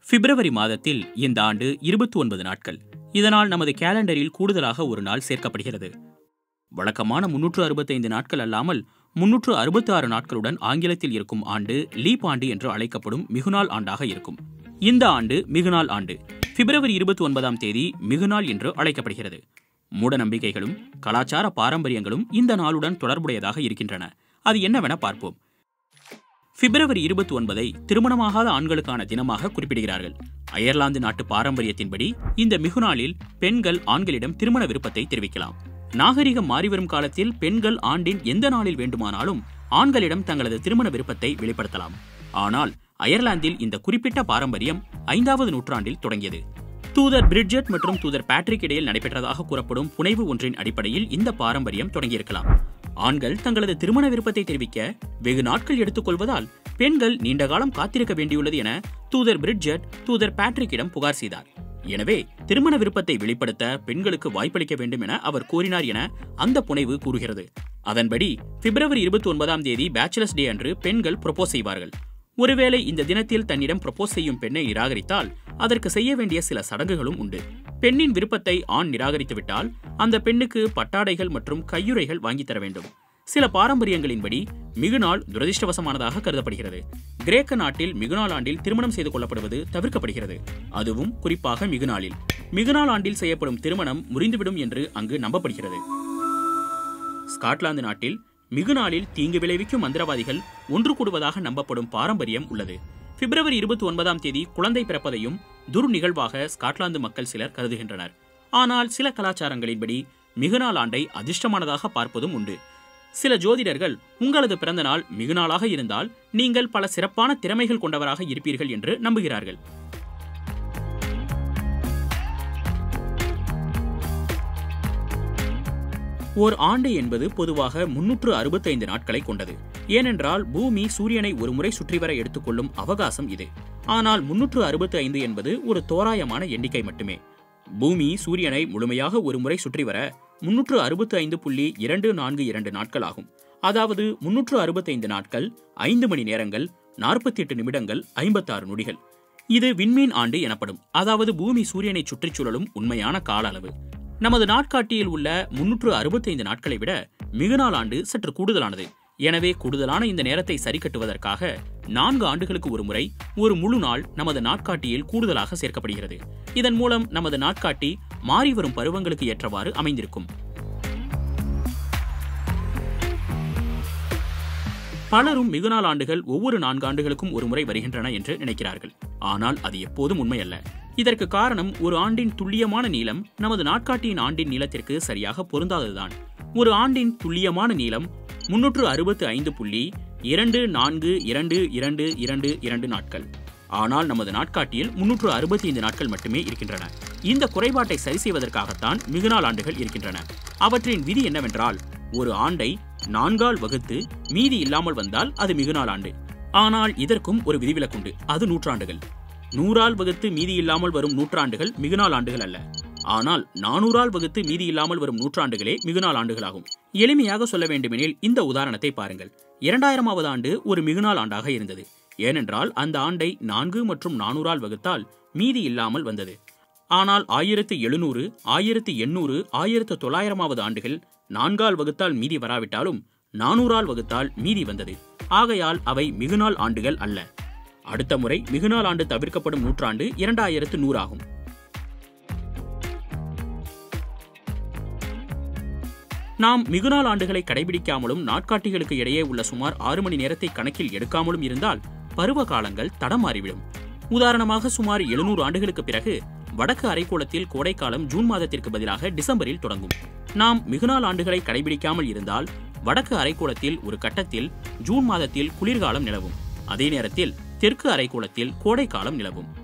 பிப்ரவரி மாதத்தில் இந்த ஆண்டு இருபத்தி ஒன்பது நாட்கள் இதனால் நமது கேலண்டரில் கூடுதலாக ஒரு நாள் சேர்க்கப்படுகிறது வழக்கமான முன்னூற்று அறுபத்தைந்து நாட்கள் அல்லாமல் முன்னூற்று அறுபத்தி ஆறு நாட்களுடன் ஆங்கிலத்தில் இருக்கும் ஆண்டு லீப் ஆண்டு என்று அழைக்கப்படும் மிகுநாள் ஆண்டாக இருக்கும் இந்த ஆண்டு மிகுநாள் ஆண்டு பிப்ரவரி இருபத்தி ஒன்பதாம் தேதி மிகுநாள் என்று அழைக்கப்படுகிறது மூட நம்பிக்கைகளும் கலாச்சார பாரம்பரியங்களும் இந்த நாளுடன் தொடர்புடையதாக இருக்கின்றன அது என்னவென பார்ப்போம் பிப்ரவரி இருபத்தி ஒன்பதை திருமணமாகாத ஆண்களுக்கான தினமாக குறிப்பிடுகிறார்கள் அயர்லாந்து நாட்டு பாரம்பரியத்தின்படி இந்த மிகுநாளில் பெண்கள் ஆண்களிடம் திருமண விருப்பத்தை தெரிவிக்கலாம் நாகரிகம் மாறிவரும் காலத்தில் பெண்கள் ஆண்டின் எந்த நாளில் வேண்டுமானாலும் ஆண்களிடம் தங்களது திருமண விருப்பத்தை வெளிப்படுத்தலாம் ஆனால் அயர்லாந்தில் இந்த குறிப்பிட்ட பாரம்பரியம் ஐந்தாவது நூற்றாண்டில் தொடங்கியது தூதர் பிரிட்ஜெட் மற்றும் தூதர் பேட்ரிக் இடையில் நடைபெற்றதாக கூறப்படும் புனைவு ஒன்றின் அடிப்படையில் இந்த பாரம்பரியம் தொடங்கியிருக்கலாம் ஆண்கள் தங்களது திருமண விருப்பத்தை தெரிவிக்க வெகு நாட்கள் எடுத்துக்கொள்வதால் பெண்கள் நீண்ட காலம் காத்திருக்க வேண்டியுள்ளது என தூதர் பிரிட்ஜெட் தூதர் பேட்ரிக்கிடம் புகார் செய்தார் எனவே திருமண விருப்பத்தை வெளிப்படுத்த பெண்களுக்கு வாய்ப்பளிக்க வேண்டும் என அவர் கூறினார் என அந்த புனைவு கூறுகிறது அதன்படி பிப்ரவரி இருபத்தி ஒன்பதாம் தேதி பேச்சுலர்ஸ் டே அன்று பெண்கள் ப்ரொபோஸ் செய்வார்கள் ஒருவேளை இந்த தினத்தில் தன்னிடம் ப்ரொபோஸ் செய்யும் பெண்ணை நிராகரித்தால் அதற்கு செய்ய வேண்டிய சில சடங்குகளும் உண்டு பெண்ணின் விருப்பத்தை ஆண் நிராகரித்துவிட்டால் அந்த பெண்ணுக்கு பட்டாடைகள் மற்றும் கையுறைகள் வாங்கி தர வேண்டும் சில பாரம்பரியங்களின்படி மிகுநாள் துரதிர்ஷ்டவசமானதாக கருதப்படுகிறது கிரேக்க நாட்டில் மிகுநாள் ஆண்டில் திருமணம் செய்து கொள்ளப்படுவது தவிர்க்கப்படுகிறது அதுவும் குறிப்பாக மிகுநாளில் மிகுநாள் ஆண்டில் செய்யப்படும் திருமணம் முறிந்துவிடும் என்று அங்கு நம்பப்படுகிறது ஸ்காட்லாந்து நாட்டில் மிகுநாளில் தீங்கு விளைவிக்கும் மந்திரவாதிகள் ஒன்று கூடுவதாக நம்பப்படும் பாரம்பரியம் உள்ளது பிப்ரவரி இருபத்தி ஒன்பதாம் தேதி குழந்தை பிறப்பதையும் துர் நிகழ்வாக ஸ்காட்லாந்து மக்கள் சிலர் கருதுகின்றனர் ஆனால் சில கலாச்சாரங்களின்படி மிகுநாள் ஆண்டை அதிர்ஷ்டமானதாக பார்ப்பதும் உண்டு சில ஜோதிடர்கள் உங்களது பிறந்த நாள் மிகுநாளாக இருந்தால் நீங்கள் பல சிறப்பான திறமைகள் கொண்டவராக இருப்பீர்கள் என்று நம்புகிறார்கள் ஓர் ஆண்டு என்பது பொதுவாக முன்னூற்று அறுபத்தைந்து நாட்களை கொண்டது ஏனென்றால் பூமி சூரியனை ஒருமுறை சுற்றி வர எடுத்துக்கொள்ளும் அவகாசம் இது ஆனால் முன்னூற்று அறுபத்தி ஐந்து என்பது ஒரு தோராயமான எண்ணிக்கை மட்டுமே பூமி சூரியனை முழுமையாக ஒருமுறை சுற்றி வர முன்னூற்று அறுபத்தி ஐந்து புள்ளி இரண்டு நான்கு இரண்டு நாட்கள் ஆகும் அதாவது முன்னூற்று அறுபத்தைந்து நாட்கள் ஐந்து மணி நேரங்கள் நாற்பத்தி எட்டு நிமிடங்கள் ஐம்பத்தாறு நொடிகள் இது விண்மீன் ஆண்டு எனப்படும் அதாவது பூமி சூரியனை சுற்றிச் சுழலும் உண்மையான கால அளவு நமது நாட்காட்டியில் உள்ள முன்னூற்று அறுபத்தைந்து நாட்களை விட மிகுநாள் ஆண்டு சற்று கூடுதலானது எனவே கூடுதலான இந்த நேரத்தை சரிக்கட்டுவதற்காக நான்கு ஆண்டுகளுக்கு ஒரு முறை ஒரு முழு நாள் நமது நாட்காட்டியில் கூடுதலாக சேர்க்கப்படுகிறது இதன் மூலம் நமது நாட்காட்டி மாறி வரும் பருவங்களுக்கு ஏற்றவாறு அமைந்திருக்கும் பலரும் மிகுநாள் ஆண்டுகள் ஒவ்வொரு நான்கு ஆண்டுகளுக்கும் ஒரு முறை வருகின்றன என்று நினைக்கிறார்கள் ஆனால் அது எப்போதும் உண்மையல்ல இதற்கு காரணம் ஒரு ஆண்டின் துல்லியமான நீளம் நமது நாட்காட்டியின் ஆண்டின் நீளத்திற்கு சரியாக பொருந்தாததுதான் ஒரு ஆண்டின் துல்லியமான நீளம் முன்னூற்று அறுபத்து ஐந்து புள்ளி இரண்டு நான்கு இரண்டு இரண்டு இரண்டு இரண்டு நாட்கள் ஆனால் நமது நாட்காட்டியில் முன்னூற்று அறுபத்தி ஐந்து நாட்கள் மட்டுமே இருக்கின்றன இந்த குறைபாட்டை சரி செய்வதற்காகத்தான் மிகுநாள் ஆண்டுகள் இருக்கின்றன அவற்றின் விதி என்னவென்றால் ஒரு ஆண்டை நான்கால் வகுத்து மீதி இல்லாமல் வந்தால் அது மிகுநாள் ஆண்டு ஆனால் இதற்கும் ஒரு விதிவிலக்குண்டு அது நூற்றாண்டுகள் நூறால் வகுத்து மீதி இல்லாமல் வரும் நூற்றாண்டுகள் மிகுநாள் ஆண்டுகள் அல்ல ஆனால் நானூறால் வகுத்து மீதி இல்லாமல் வரும் நூற்றாண்டுகளே மிகுநாள் ஆண்டுகளாகும் எளிமையாக சொல்ல வேண்டுமெனில் இந்த உதாரணத்தை பாருங்கள் இரண்டாயிரமாவது ஆண்டு ஒரு மிகுநாள் ஆண்டாக இருந்தது ஏனென்றால் அந்த ஆண்டை நான்கு மற்றும் நானூறால் வகுத்தால் மீதி இல்லாமல் வந்தது ஆனால் ஆயிரத்து எழுநூறு ஆயிரத்து எண்ணூறு ஆயிரத்து தொள்ளாயிரமாவது ஆண்டுகள் நான்கால் வகுத்தால் மீதி வராவிட்டாலும் நானூறால் வகுத்தால் மீதி வந்தது ஆகையால் அவை மிகுநாள் ஆண்டுகள் அல்ல அடுத்த முறை மிகுநாள் ஆண்டு தவிர்க்கப்படும் நூற்றாண்டு இரண்டாயிரத்து நூறாகும் நாம் மிகுநாள் ஆண்டுகளை கடைபிடிக்காமலும் நாட்காட்டிகளுக்கு இடையே உள்ள சுமார் ஆறு மணி நேரத்தை கணக்கில் எடுக்காமலும் இருந்தால் பருவ காலங்கள் தடமாறிவிடும் உதாரணமாக சுமார் எழுநூறு ஆண்டுகளுக்கு பிறகு வடக்கு அரைக்கோளத்தில் கோடைக்காலம் ஜூன் மாதத்திற்கு பதிலாக டிசம்பரில் தொடங்கும் நாம் மிகுநாள் ஆண்டுகளை கடைபிடிக்காமல் இருந்தால் வடக்கு அரைக்கோளத்தில் ஒரு கட்டத்தில் ஜூன் மாதத்தில் குளிர்காலம் நிலவும் அதே நேரத்தில் தெற்கு அரைக்கோளத்தில் கோடைக்காலம் நிலவும்